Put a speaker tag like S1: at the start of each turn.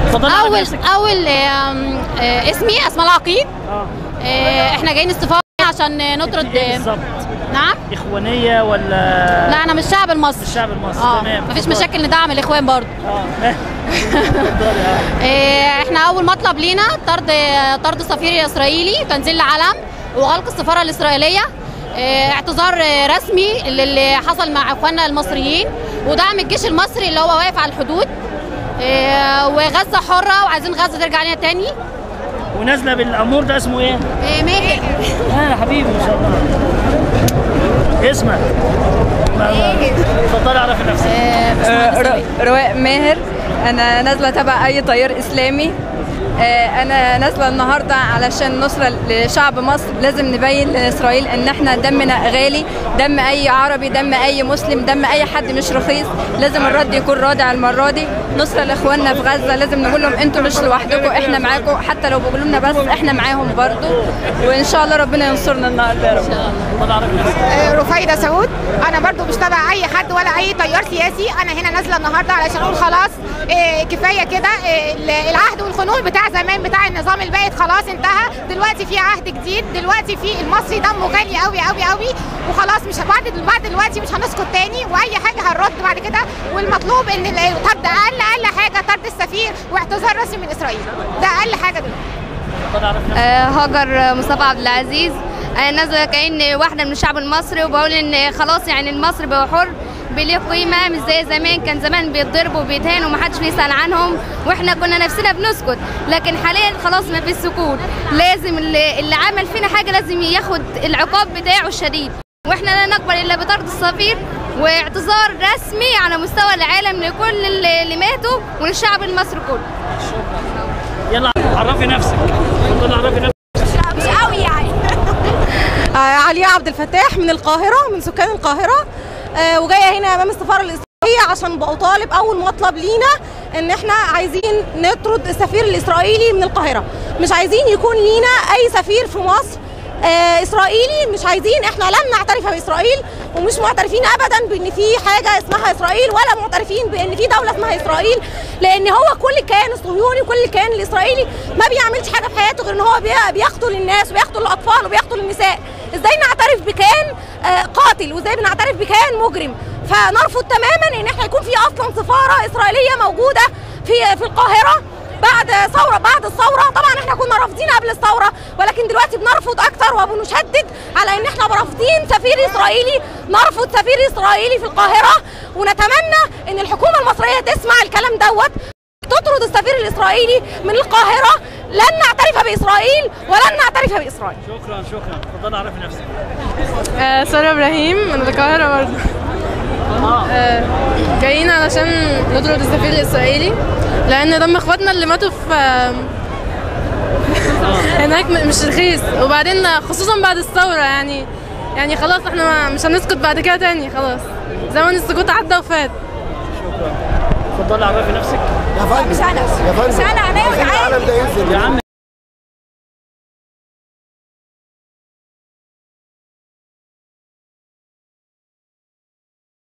S1: اتفضلي على
S2: اول
S1: نفسك.
S2: اول آم، آه، اسمي اسماء العقيد
S1: اه
S2: آه، احنا جايين استفاضه عشان نطرد
S1: ايه بالظبط
S2: نعم
S1: اخوانيه ولا
S2: لا انا من الشعب المصري
S1: الشعب المصري
S2: اه
S1: تمام
S2: مفيش
S1: اتفضلي.
S2: مشاكل ندعم الاخوان برضه
S1: اه اتفضلي اه
S2: آه، احنا اول مطلب لينا طرد طرد السفير الاسرائيلي وتنزيل العلم وغلق السفاره الاسرائيليه آه، اعتذار آه، رسمي للي حصل مع اخواننا المصريين ودعم الجيش المصري اللي هو واقف على الحدود آه، وغزه حره وعايزين غزه ترجع لنا تاني
S1: ونازله بالامور ده اسمه ايه؟
S2: آه، ماهر
S1: اه يا حبيبي ما شاء الله اسمك ما- ما- اتفضلي اعرفي نفسك
S2: آه، باشمهندس
S3: ر-
S2: نبيل.
S3: رواء ماهر انا نازله تبع اي تيار اسلامي آه، انا نازله النهارده علشان نصره لشعب مصر لازم نبين لاسرائيل ان احنا دمنا غالي دم اي عربي دم اي مسلم دم اي حد مش رخيص لازم الرد يكون رادع المره دي نصره لاخواننا في غزه لازم نقول لهم انتوا مش لوحدكم احنا معاكم حتى لو بيقولوا لنا بس احنا معاهم برضو وان شاء الله ربنا ينصرنا النهارده يا رب
S1: اتفضلي اعرفي نفسك
S4: رفايدة سعود انا برضو مش تبع اي حد ولا اي تيار سياسي انا هنا نازله النهارده علشان اقول خلاص إيه كفايه كده إيه العهد والخنوق بتاع زمان بتاع النظام البائد خلاص انتهى دلوقتي في عهد جديد دلوقتي في المصري دمه غالي قوي قوي قوي وخلاص مش بعد بعد دلوقتي مش هنسكت تاني واي حاجه هنرد بعد كده والمطلوب ان ال- طرد اقل اقل حاجه طرد السفير واعتذار رسمي من اسرائيل ده اقل حاجه دلوقتي
S1: اتفضلي اعرفي نفسك
S5: آه، هاجر مصطفى عبد العزيز انا نازله كأن واحده من الشعب المصري وبقول ان خلاص يعني المصري بقى حر بليه قيمه مش زي زمان كان زمان بيتضربوا وبيتهانوا ومحدش بيسال عنهم واحنا كنا نفسنا بنسكت لكن حاليا خلاص ما فيش سكوت لازم اللي, اللي عمل فينا حاجه لازم ياخد العقاب بتاعه الشديد واحنا لا نقبل الا بطرد السفير واعتذار رسمي على مستوى العالم لكل اللي اللي ماتوا وللشعب المصري كله
S1: يلا عرفي نفسك اتفضلي اعرفي نفسك
S4: مش قوي يعني
S6: آه، علياء عبد الفتاح من القاهرة من سكان القاهرة آه، وجاية هنا أمام السفارة الإسرائيلية عشان بطالب أول مطلب لينا إن إحنا عايزين نطرد السفير الإسرائيلي من القاهرة مش عايزين يكون لينا أي سفير في مصر آه، إسرائيلي مش عايزين إحنا لم نعترف بإسرائيل ومش معترفين أبدا بإن في حاجة اسمها إسرائيل ولا معترفين بإن في دولة اسمها إسرائيل لأن هو كل كيان الصهيوني وكل كيان الإسرائيلي ما بيعملش حاجة في حياته غير إن هو بي- بيقتل الناس وبيقتل الأطفال وبيقتل النساء ازاي نعترف بكيان آه، قاتل وازاي بنعترف بكيان مجرم فنرفض تماما ان احنا يكون في اصلا سفاره اسرائيليه موجوده في في القاهره بعد ثوره بعد الثوره طبعا احنا كنا رافضين قبل الثوره ولكن دلوقتي بنرفض اكتر وبنشدد على ان احنا رافضين سفير اسرائيلي نرفض سفير اسرائيلي في القاهره ونتمنى ان الحكومه المصريه تسمع الكلام دوت تطرد السفير الاسرائيلي من القاهره لن نعترف باسرائيل ولن نعترف باسرائيل
S1: شكرا شكرا اتفضلي اعرفي نفسك
S7: آه، سارة إبراهيم من القاهرة برضه آه، جايين علشان نطرد السفير الإسرائيلي لأن دم إخواتنا اللي ماتوا في آه، هناك م- مش رخيص وبعدين خصوصا بعد الثورة يعني يعني خلاص احنا ما- مش هنسكت بعد كده تاني خلاص زمن السكوت عدى وفات
S1: اتفضلي اعرفي نفسك
S8: يا فندم
S4: مش انا
S8: يا فندم
S4: مش انا انا
S8: عايزين العلم ده ينزل
S1: يا عم